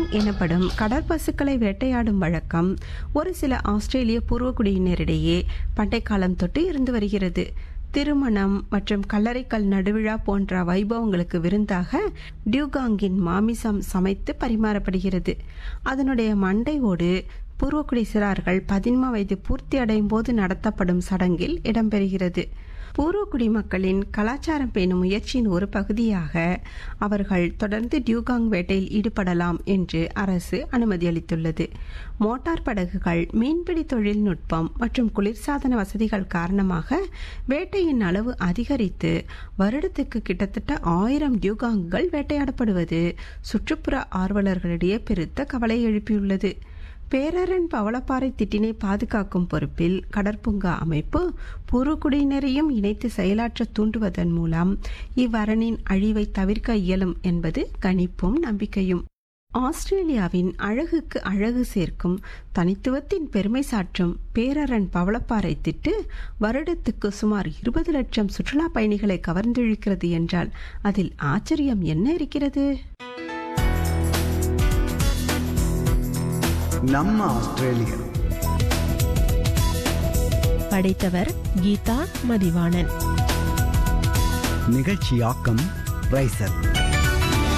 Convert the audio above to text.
எனப்படும் கடற்பசுக்களை வேட்டையாடும் வழக்கம் ஒரு சில ஆஸ்திரேலிய பூர்வகுடியினரிடையே பண்டை காலம் தொட்டு இருந்து வருகிறது திருமணம் மற்றும் கல்லறைக்கல் நடுவிழா போன்ற வைபவங்களுக்கு விருந்தாக டியூகாங்கின் மாமிசம் சமைத்து பரிமாறப்படுகிறது அதனுடைய மண்டை ஓடு பூர்வக்குடி சிறார்கள் பதின்ம வயது பூர்த்தி அடையும் போது நடத்தப்படும் சடங்கில் இடம்பெறுகிறது பூர்வக்குடி மக்களின் கலாச்சாரம் பேணும் முயற்சியின் ஒரு பகுதியாக அவர்கள் தொடர்ந்து டியூகாங் வேட்டையில் ஈடுபடலாம் என்று அரசு அனுமதி அளித்துள்ளது மோட்டார் படகுகள் மீன்பிடி தொழில்நுட்பம் மற்றும் குளிர்சாதன வசதிகள் காரணமாக வேட்டையின் அளவு அதிகரித்து வருடத்துக்கு கிட்டத்தட்ட ஆயிரம் டியூகாங்குகள் வேட்டையாடப்படுவது சுற்றுப்புற ஆர்வலர்களிடையே பெருத்த கவலை எழுப்பியுள்ளது பேரரன் பவளப்பாறை திட்டினை பாதுகாக்கும் பொறுப்பில் கடற்பூங்கா அமைப்பு பூர்வக்குடியினரையும் இணைத்து செயலாற்ற தூண்டுவதன் மூலம் இவ்வரணின் அழிவை தவிர்க்க இயலும் என்பது கணிப்பும் நம்பிக்கையும் ஆஸ்திரேலியாவின் அழகுக்கு அழகு சேர்க்கும் தனித்துவத்தின் பெருமை சாற்றும் பேரரன் பவளப்பாறை திட்டு வருடத்துக்கு சுமார் இருபது லட்சம் சுற்றுலா பயணிகளை கவர்ந்திழுக்கிறது என்றால் அதில் ஆச்சரியம் என்ன இருக்கிறது நம்ம ஆஸ்திரேலியர் படைத்தவர் கீதா மதிவாணன் நிகழ்ச்சியாக்கம் ரைசர்